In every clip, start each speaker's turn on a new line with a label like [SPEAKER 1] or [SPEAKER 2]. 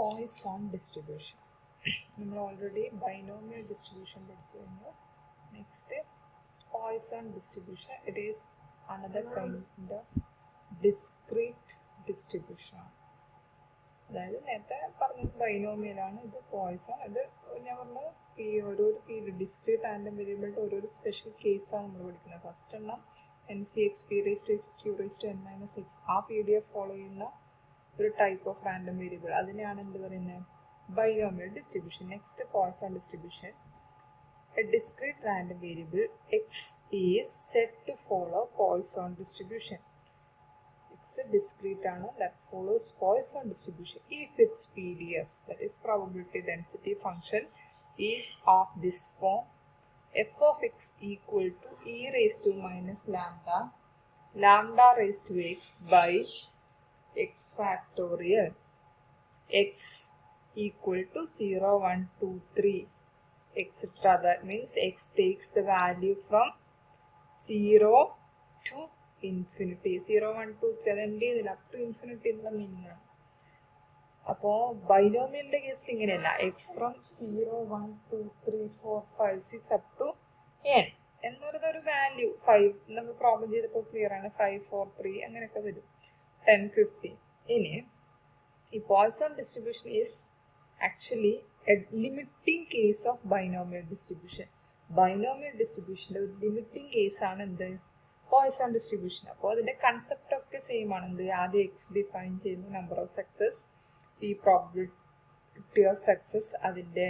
[SPEAKER 1] Poisson distribution നമ്മൾ already binomial distribution പഠിച്ചു കഴിഞ്ഞു next Poisson distribution it is another kind of discrete distribution ആണ് അതായത് നേരത്തെ പറഞ്ഞത് ബൈനോമിയലാണ് ഇത് പോയിസോൺ ഇത് ഞാൻ പറഞ്ഞു ഈ ഓരോരോ ഈ ഡിസ്ക്രീറ്റ് ആൻഡ് വേരിയബിളിൻ്റെ ഓരോരോ സ്പെഷ്യൽ കേസാണ് നമ്മൾ പഠിക്കുന്നത് ഫസ്റ്റ് എണ്ണം n C x p raise to x q raise to n minus x ആ പി ഡി എഫ് ഫോളോ ചെയ്യുന്ന ഒരു ടൈപ്പ് ഓഫ് റാൻഡം വേരിയബിൾ അതിനെയാണ് എന്ത് പറയുന്നത് binomial distribution next Poisson distribution a discrete random variable x is set to follow Poisson distribution x discrete ആണ് that follows Poisson distribution if its P D F that is probability density function is of this form f of x equal to e raised to minus lambda lambda raised to x by x factorial x equal to 0 1 2 3 etc that means x takes the value from 0 to infinity 0 1 2 3 അതെന്ത് ചെയ്തില്ല up to infinity എന്നുള്ള meaning ആണ് അപ്പോ ബൈനോമിയലിന്റെ കേസിൽ ഇങ്ങനെയല്ല x from zero one two three four five six up to n എന്ന് പറയുന്ന ഒരു വാല്യൂ ഫൈവ് നമ്മൾ പ്രോബ്ലം ചെയ്തപ്പോൾ ക്ലിയർ ആണ് ഫൈവ് ഫോർ ത്രീ അങ്ങനെയൊക്കെ വരും ടെൻ ഫിഫ്റ്റീൻ ഇനി ഈ Poisson distribution is actually limiting case of binomial distribution binomial ഡിസ്ട്രിബ്യൂഷന്റെ ഒരു ലിമിറ്റിംഗ് കേസ് ആണ് എന്ത് പോയിസൺ ഡിസ്ട്രിബ്യൂഷൻ അപ്പോൾ അതിന്റെ കൺസെപ്റ്റ് ഒക്കെ സെയിം ആണ് എന്ത് ആദ്യം എക്സ് ഡിഫൈൻ ചെയ്യുന്നു നമ്പർ ഓഫ് സക്സസ് ഈ പ്രോബിലിറ്റി ഓഫ് സക്സസ് അതിൻ്റെ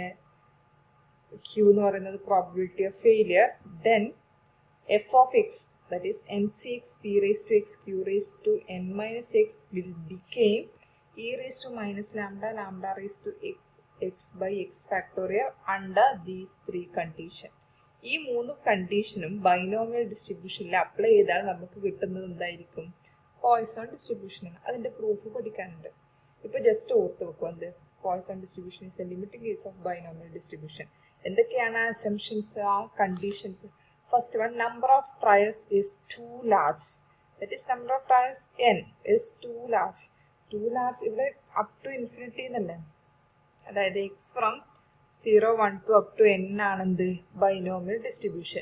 [SPEAKER 1] ക്യൂ എന്ന് പറയുന്നത് probability of failure then f of x that is n C x p raise to x q raise to n minus x will become e raise to minus lambda lambda raise to x by x factorial under these three condition ഈ മൂന്ന് കണ്ടീഷനും binomial ഡിസ്ട്രിബ്യൂഷനിൽ apply ചെയ്താൽ നമുക്ക് കിട്ടുന്നത് എന്തായിരിക്കും Poisson ഡിസ്ട്രിബ്യൂഷനാണ് അതിന്റെ proof പഠിക്കാനുണ്ട് ഇപ്പൊ just ഓർത്ത് വെക്കും എന്ത് Poisson distribution is a limiting case of binomial distribution എന്തൊക്കെയാണ് അസംഷൻസ് ആ conditions first one number of trials is too large that is number of trials n is too large too large ഇവിടെ up to infinity എന്നല്ലേ അതായത് x from zero one two up to n ആണെന്ത് binomial distribution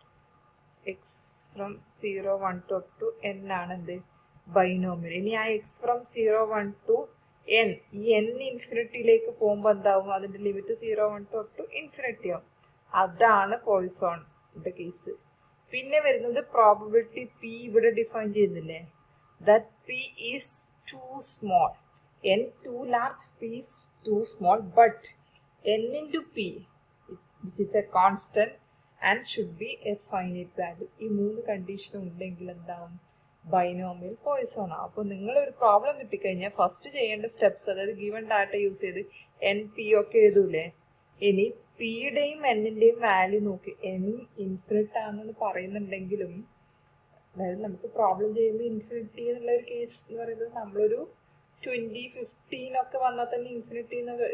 [SPEAKER 1] x from zero one two up to n ആണെന്ത് binomial ഇനി ആ x from zero one to N ഈ n ഇൻഫിനിറ്റിയിലേക്ക് പോകുമ്പോൾ എന്താവും അതിന്റെ limit zero one two up to infinity ആവും അതാണ് പോയിസോണിന്റെ കേസ് പിന്നെ വരുന്നത് പ്രോബിലിറ്റി പി ഇവിടെ ഡിഫൈൻ ചെയ്യുന്നില്ലേ that p is too small n too large p is too small but n into p which is a constant and should be a finite value ഈ മൂന്ന് കണ്ടീഷനും ഉണ്ടെങ്കിൽ എന്താവും ബൈനോമിയൽ പോയിസോൺ ആണ് അപ്പോൾ നിങ്ങൾ ഒരു പ്രോബ്ലം കിട്ടിക്കഴിഞ്ഞാൽ ഫസ്റ്റ് ചെയ്യേണ്ട സ്റ്റെപ്സ് അതായത് ഗിവൺ ഡാറ്റ യൂസ് ചെയ്ത് എൻ പി ഒക്കെ എഴുതൂലേ ഇനി പിയുടെയും എന്നിന്റെയും വാല്യൂ നോക്കി എൻ ഇൻഫിനിറ്റ് ആണെന്ന് പറയുന്നുണ്ടെങ്കിലും അതായത് നമുക്ക് പ്രോബ്ലം ചെയ്യുമ്പോൾ ഇൻഫിനിറ്റി എന്നുള്ള ഒരു കേസ് എന്ന് പറയുന്നത് നമ്മളൊരു ട്വന്റി ഫിഫ്റ്റീൻ ഒക്കെ വന്നാൽ തന്നെ ഇൻഫിനിറ്റി എന്ന്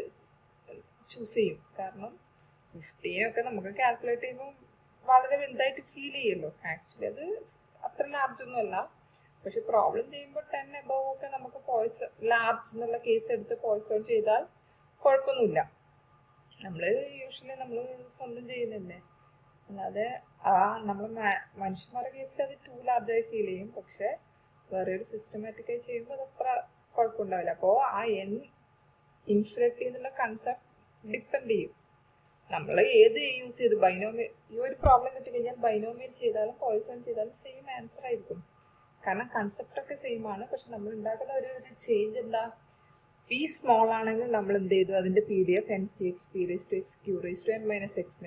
[SPEAKER 1] ചൂസ് ചെയ്യും കാരണം ഫിഫ്റ്റീൻ ഒക്കെ നമുക്ക് കാൽക്കുലേറ്റ് ചെയ്യുമ്പോൾ വളരെ വലുതായിട്ട് ഫീൽ ചെയ്യുമല്ലോ ആക്ച്വലി അത് അത്ര ലാർജ് ഒന്നുമല്ല പക്ഷെ പ്രോബ്ലം ചെയ്യുമ്പോൾ ടെൻ എബവ് ഒക്കെ നമുക്ക് പോയിസൺ ലാർജ് എന്നുള്ള കേസ് എടുത്ത് പോയിസോൺ ചെയ്താൽ കുഴപ്പമൊന്നുമില്ല നമ്മൾ യൂഷ്വലി നമ്മൾ സ്വന്തം ചെയ്യുന്നല്ലേ അല്ലാതെ ആ നമ്മൾ മനുഷ്യന്മാരുടെ കേസിൽ അത് ടു ലാർജായി ഫീൽ ചെയ്യും പക്ഷെ വേറെ ഒരു സിസ്റ്റമാറ്റിക്കായി ചെയ്യുമ്പോൾ അത് അത്ര കുഴപ്പമുണ്ടാവില്ല അപ്പോൾ ആ എൻ ഇൻഫിനിറ്റി എന്നുള്ള കൺസെപ്റ്റ് ഡിപ്പെൻഡ് ചെയ്യും നമ്മൾ ഏത് യൂസ് ചെയ്ത് ബൈനോമിയൽ ഈ ഒരു പ്രോബ്ലം കിട്ടി കഴിഞ്ഞാൽ ബൈനോമിയൽ ചെയ്താലും പോയിസൺ ചെയ്താലും സെയിം ആൻസർ ആയിരിക്കും കാരണം കൺസെപ്റ്റ് ഒക്കെ സെയിം ആണ് പക്ഷെ നമ്മൾ ഉണ്ടാക്കുന്ന ഒരു ഒരു ചേഞ്ച് എന്താ പി സ്മോൾ ആണെങ്കിൽ നമ്മൾ എന്ത് ചെയ്തു അതിന്റെ P D F n C x p raise to x q raise to n minus x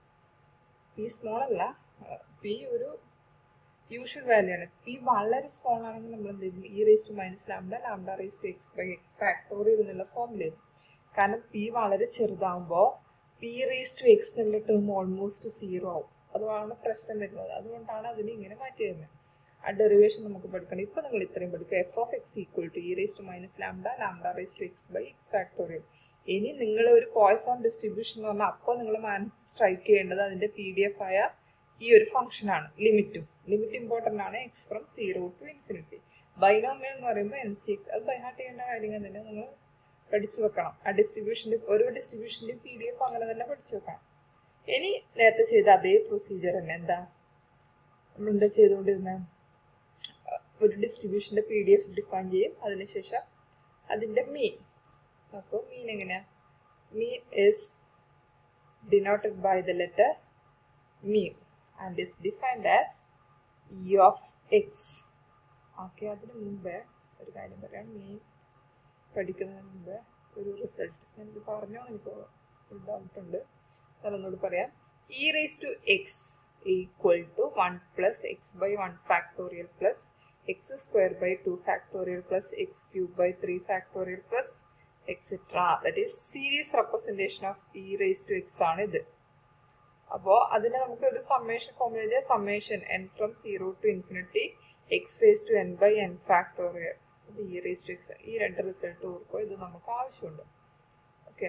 [SPEAKER 1] p small അല്ല പി ഒരു യൂഷ്വൽ വാല്യൂ ആണ് പി വളരെ സ്മോൾ ആണെങ്കിൽ നമ്മൾ എന്ത് ചെയ്തു e raise to minus lambda lambda raise to x by x factorial എന്നുള്ള ഫോമിൽ കാരണം പി വളരെ ചെറുതാകുമ്പോൾ പി റേസ് ടു എക്സ് എന്നുള്ള ടേം ഓൾമോസ്റ്റ് സീറോ ആവും അതുമാണ് പ്രശ്നം വരുന്നത് അതുകൊണ്ടാണ് അതിനെ ഇങ്ങനെ മാറ്റി വരുന്നത് ആ ഡെറിവേഷൻ നമുക്ക് പഠിക്കണം ഇപ്പൊ നിങ്ങൾ ഇത്രയും പഠിക്കുക f of x equal to e raise to minus lambda lambda raise to x by x factorial ഇനി നിങ്ങൾ ഒരു പോയിസോൺ ഡിസ്ട്രിബ്യൂഷൻ എന്ന് പറഞ്ഞാൽ അപ്പോൾ നിങ്ങൾ മനസ്സിൽ സ്ട്രൈക്ക് ചെയ്യേണ്ടത് അതിന്റെ പി ഡി എഫ് ആയ ഈ ഒരു ഫംഗ്ഷൻ ആണ് ലിമിറ്റും ലിമിറ്റ് ഇമ്പോർട്ടൻ്റ് ആണ് x from zero to infinity binomial എന്ന് പറയുമ്പോൾ എൻ സി എക്സ് അത് ബൈഹാർട്ട് ചെയ്യേണ്ട കാര്യങ്ങൾ തന്നെ നിങ്ങൾ പഠിച്ചു വെക്കണം ആ ഡിസ്ട്രിബ്യൂഷൻ്റെ ഓരോ ഡിസ്ട്രിബ്യൂഷൻ്റെയും പി ഡി എഫ് അങ്ങനെ തന്നെ പഠിച്ചു വെക്കണം ഇനി നേരത്തെ ചെയ്ത അതേ പ്രൊസീജിയർ തന്നെ എന്താ നമ്മൾ എന്താ ചെയ്തുകൊണ്ടിരുന്നത് ഒരു ഡിസ്ട്രിബ്യൂഷൻ്റെ പി ഡി എഫ് ഡിഫൈൻ ചെയ്യും അതിനുശേഷം അതിൻ്റെ മീൻ അപ്പോൾ മീൻ എങ്ങനെയാ mean is denoted by the letter mu and is defined as e of x okay അതിന് മുമ്പേ ഒരു കാര്യം പറയാം മീൻ പഠിക്കുന്നതിന് മുമ്പ് ഒരു റിസൾട്ട് ഞാനിത് പറഞ്ഞോ എനിക്ക് ഒരു ഡൗട്ട് ഉണ്ട് ഞാനൊന്നുകൂടി പറയാം e raise to x equal to one plus x by one factorial plus x square by two factorial plus x cube by three factorial plus etcetera that is series representation of e raise to x ആണ് ഇത് അപ്പോൾ അതിന് നമുക്ക് ഒരു summation formula summation n from zero to infinity x raise to n by n factorial e raise to x ഈ രണ്ട് result ഓർക്കോ ഇത് നമുക്ക് ആവശ്യമുണ്ട് ഓക്കെ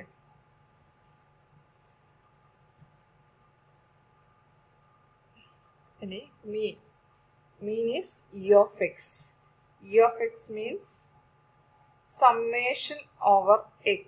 [SPEAKER 1] ഇനി mean mean is e of x e of x means summation over x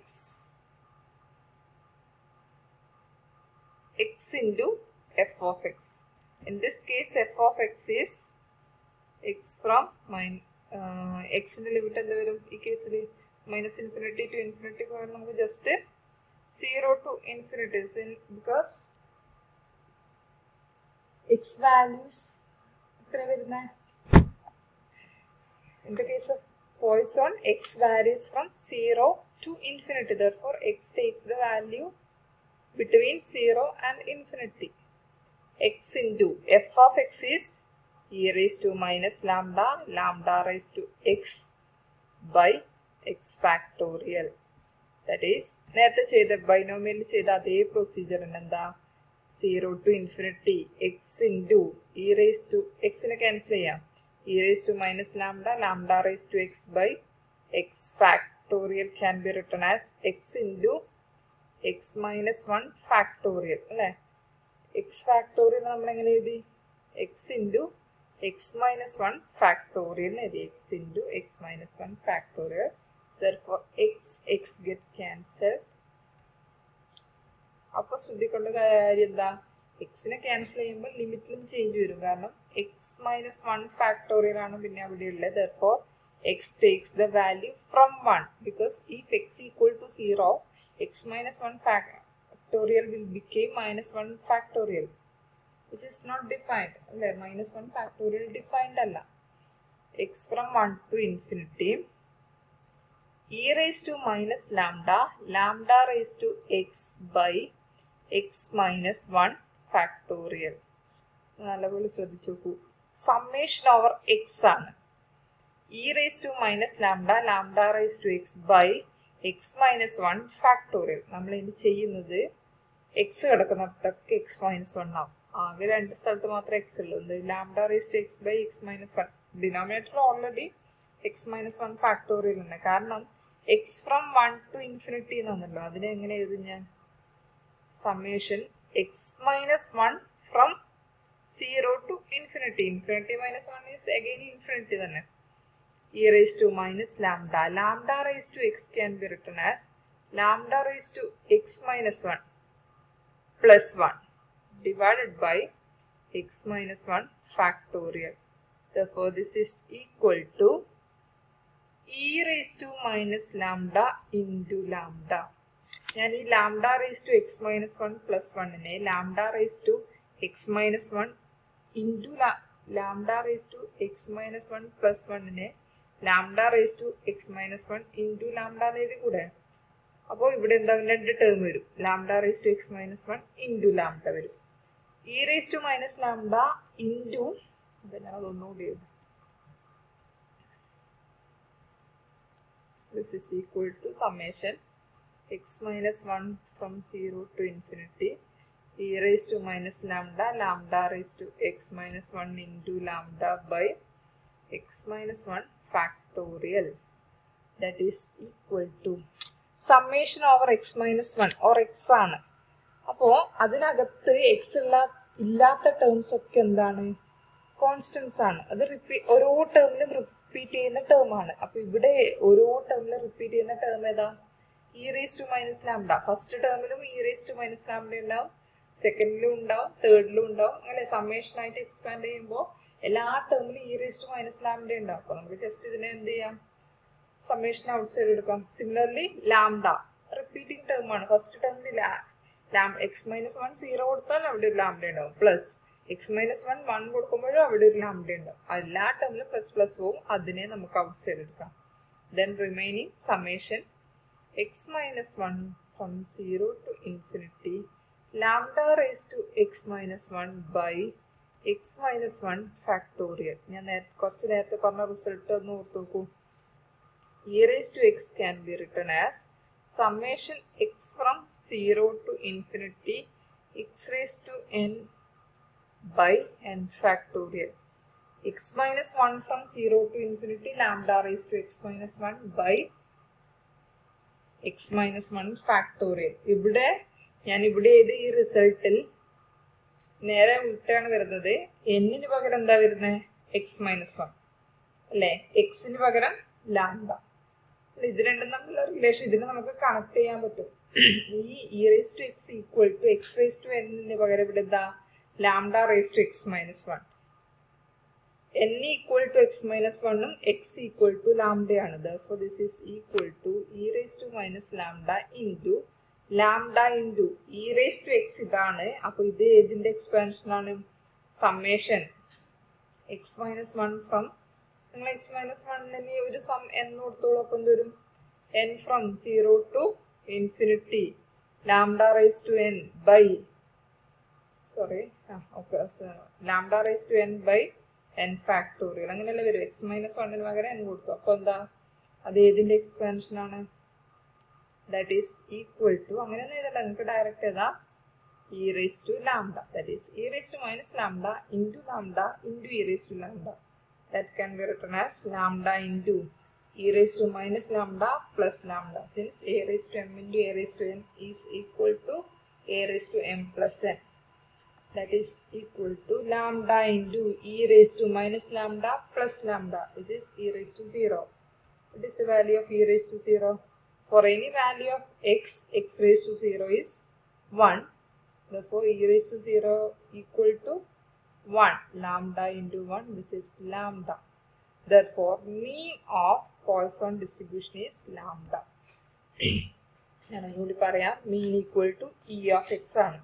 [SPEAKER 1] x into f of x in this case f of x is x from min uh, x ന്റെ limit എന്ത് വരും ഈ കേസിൽ minus infinity to infinity പോയാൽ നമുക്ക് just zero to infinity because x values എത്ര വരുന്നത് in the case of Poisson x varies from 0 to infinity. Therefore, x takes the value between 0 and infinity. x into f of x is e raised to minus lambda, lambda raised to x by x factorial. That is, നേരത്തെ ചെയ്ത binomial ചെയ്ത അതേ പ്രൊസീജിയറിന് എന്താ zero to infinity x into e raise to എക്സിനെ cancel ചെയ്യാം e raised to minus lambda, lambda raised to x by x factorial can be written as x into x minus 1 factorial അല്ലേ x factorial നമ്മൾ എങ്ങനെ എഴുതി x into x minus 1 factorial എഴുതി x into x minus 1 factorial therefore x x get cancelled അപ്പോൾ ശ്രദ്ധിക്കേണ്ട കാര്യം എന്താ എക്സിനെ cancel ചെയ്യുമ്പോൾ ലിമിറ്റിലും ചേഞ്ച് വരും കാരണം എക്സ് മൈനസ് വൺ ഫാക്ടോറിയൽ ആണ് പിന്നെ അവിടെ ഉള്ളത് therefore x takes the value from one because if x equal to zero x minus one factorial will become minus one factorial which is not defined അല്ലേ minus one factorial defined അല്ല x from one to infinity e raise to minus lambda lambda raise to x by x minus one factorial നല്ലപോലെ ശ്രദ്ധിച്ചു നോക്കൂ summation over x ആണ് e raise to minus lambda lambda raise to x by x minus one factorial നമ്മൾ ഇനി ചെയ്യുന്നത് x കിടക്കുന്നിടത്തൊക്കെ x minus one ആവും ആകെ രണ്ട് സ്ഥലത്ത് മാത്രമേ എക്സ് ഉള്ളൂ എന്ത് lambda raise to x by x minus one denominator already x minus one factorial ഉണ്ട് കാരണം x from one to infinity എന്നാണല്ലോ അതിനെ എങ്ങനെ എഴുതും ഞാൻ summation x minus one from zero to infinity infinity minus one is again infinity തന്നെ e raise to minus lambda lambda raise to x can be written as lambda raise to x minus one plus one divided by x minus one factorial therefore this is equal to e raised to minus lambda into lambda ഞാൻ ഈ lambda raise to x minus one plus വണ്ണിനെ lambda raise to x minus one into lambda raise to x minus one plus വണ്ണിനെ lambda raise to x minus one into lambda എന്നെഴുതി കൂടെ അപ്പോൾ ഇവിടെ എന്താ രണ്ട് ടേം വരും lambda raise to x minus one into lambda വരും e raise to minus lambda into ഞാൻ അതൊന്നുകൂടി എഴുതും this is equal to summation x minus 1 from 0 to infinity e raised to minus lambda lambda raised to x minus 1 into lambda by x minus 1 factorial that is equal to summation over x minus 1 or x ആണ് അപ്പോൾ അതിനകത്ത് X ഇല്ലാ ഇല്ലാത്ത terms ഒക്കെ എന്താണ് constants ആണ് അത് റിപ്പീ ഓരോ ടേമിലും റിപ്പീറ്റ് ചെയ്യുന്ന ടേം ആണ് അപ്പൊ ഇവിടെ ഓരോ ടേമിലും റിപ്പീറ്റ് ചെയ്യുന്ന ടേം ഏതാ e raise to minus lambda first ടേമിലും e raise to minus lambda ഉണ്ടാവും സെക്കൻഡിലും ഉണ്ടാവും തേർഡിലും ഉണ്ടാവും അങ്ങനെ സമ്മേഷൻ ആയിട്ട് എക്സ്പാൻഡ് ചെയ്യുമ്പോൾ എല്ലാ ടേമിലും e raise to minus lambda ഉണ്ടാവും അപ്പൊ നമുക്ക് ജസ്റ്റ് ഇതിനെ എന്ത് ചെയ്യാം സമ്മേഷൻ ഔട്ട് സൈഡ് എടുക്കാം സിമിലർലി ലാംഡ റിപ്പീറ്റിംഗ് ടേം ആണ് ഫസ്റ്റ് ടേമിൽ ലാം എക്സ് മൈനസ് വൺ സീറോ കൊടുത്താൽ അവിടെ ഒരു ലാംഡ ഉണ്ടാവും plus x minus one one കൊടുക്കുമ്പോഴും അവിടെ ഒരു ലാംഡ ഉണ്ടാവും എല്ലാ ടേമിലും പ്ലസ് പ്ലസ് പോവും അതിനെ നമുക്ക് ഔട്ട് സൈഡ് എടുക്കാം then remaining summation x minus one from zero to infinity lambda raise to x minus one by x minus one factorial ഞാൻ നേരത്തെ കുറച്ച് നേരത്തെ പറഞ്ഞ റിസൾട്ട് ഒന്ന് ഓർത്ത് നോക്കൂ e raised to x can be written as summation x from 0 to infinity x raised to n by n factorial x minus 1 from 0 to infinity lambda raised to x minus 1 by x minus 1 factorial ഇവിടെ ഞാൻ ഇവിടെ ചെയ്ത് ഈ റിസൾട്ടിൽ നേരെ ഉൾട്ടാണ് വരുന്നത് എന്നിന് പകരം എന്താ വരുന്നത് എക്സ് മൈനസ് വൺ അല്ലെ എക്സിന് പകരം ലാംഡ ഇത് രണ്ടും തമ്മിലുള്ള റിലേഷൻ ഇതിന് നമുക്ക് കണക്ട് ചെയ്യാൻ പറ്റും ഈ e raise to x equal to x raise to എന്നിന് പകരം ഇവിടെ എന്താ lambda raise to x minus one n equal to x minus വണ്ണും എക്സ് ഈക്വൽ ടു ലാംഡയാണ് therefore this is equal to e raise to minus lambda into lambda into e raise to x ഇതാണ് അപ്പൊ ഇത് ഏതിന്റെ expansion ആണ് summation x minus one from നിങ്ങൾ x minus വണ്ണിന് ഒരു സം എന്ന് കൊടുത്തോളൂ അപ്പം എന്തോരും n from zero to infinity lambda raise to n by sorry okay lambda raise to n by n factorial അങ്ങനെയല്ലേ വരും എക്സ് മൈനസ് വണ്ണിന് പകരം എൻ കൊടുത്തു അപ്പൊ എന്താ അത് ഏതിന്റെ എക്സ്പാൻഷൻ ആണ് ദാറ്റ് ഈസ് ഈക്വൽ ടു അങ്ങനെയൊന്നും എഴുതല്ല നിങ്ങൾക്ക് ഡയറക്റ്റ് ഏതാ e raise to lambda that is e raise to minus lambda into lambda into e raise to lambda that can be written as lambda into e raised to minus lambda plus lambda since a raised to m into a raised to n is equal to a raised to m plus n that is equal to lambda into e raised to minus lambda plus lambda which is e raised to 0 what is the value of e raised to 0 for any value of x x raised to 0 is 1 therefore e raised to 0 equal to 1 lambda into 1 this is lambda therefore mean of Poisson distribution is lambda ഞാൻ ഒന്നുകൂടി പറയാം mean equal to e of x ആണ്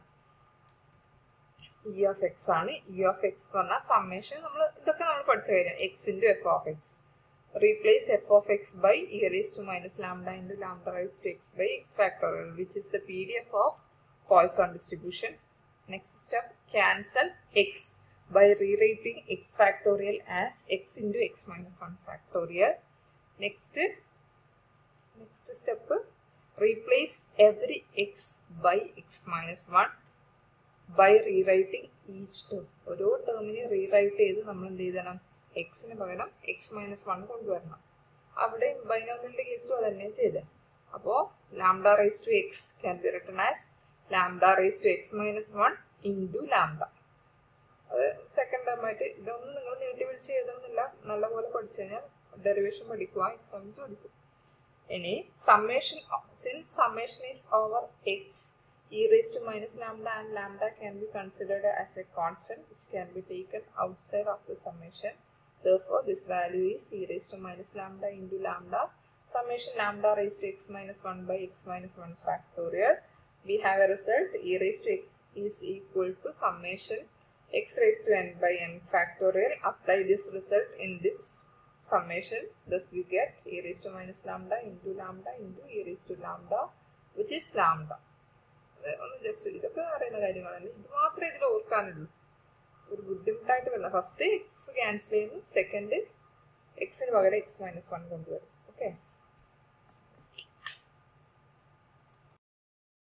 [SPEAKER 1] e of x ആണ് e of x എന്ന് പറഞ്ഞാൽ summation നമ്മൾ ഇതൊക്കെ നമ്മൾ പഠിച്ചു കഴിഞ്ഞാൽ x into f of x replace f of x by e raise to minus lambda into lambda raise to x by x factorial which is the P D F of Poisson distribution. Next step, cancel x by rewriting x factorial as x into x minus 1 factorial. Next, next step, replace every x by x minus 1 by rewriting each term. ഓരോ ടേമിനെ rewrite ചെയ്ത് നമ്മൾ എന്ത് ചെയ്യണം എക്സിന് പകരം x minus one കൊണ്ടുവരണം അവിടെ ബൈനോമിയലിന്റെ കേസിലും അത് തന്നെ ചെയ്തത് അപ്പോൾ lambda raise to x can be written as lambda raise to x minus one into lambda അത് സെക്കൻഡ് ടേം ആയിട്ട് ഇതൊന്നും നിങ്ങൾ നീട്ടി വിളിച്ച് എഴുതണമെന്നില്ല നല്ലപോലെ പഠിച്ചു കഴിഞ്ഞാൽ ഡെറിവേഷൻ പഠിക്കുക എക്സാം ചോദിക്കും ഇനി summation since summation is over x e raised to minus lambda and lambda can be considered as a constant which can be taken outside of the summation. Therefore, this value is e raised to minus lambda into lambda summation lambda raised to x minus 1 by x minus 1 factorial. We have a result e raised to x is equal to summation x raised to n by n factorial. Apply this result in this summation. Thus, we get e raised to minus lambda into lambda into e raised to lambda which is lambda. ഒന്ന് just ഇതൊക്കെ അറിയുന്ന കാര്യങ്ങളാണ് ഇത് മാത്രമേ ഇതിൽ ഓർക്കാനുള്ളൂ ഒരു ബുദ്ധിമുട്ടായിട്ട് വരില്ല ഫസ്റ്റ് എക്സ് ക്യാൻസൽ ചെയ്യുന്നു സെക്കൻഡ് എക്സിന് പകരം എക്സ് മൈനസ് വൺ കൊണ്ടുവരും ഓക്കെ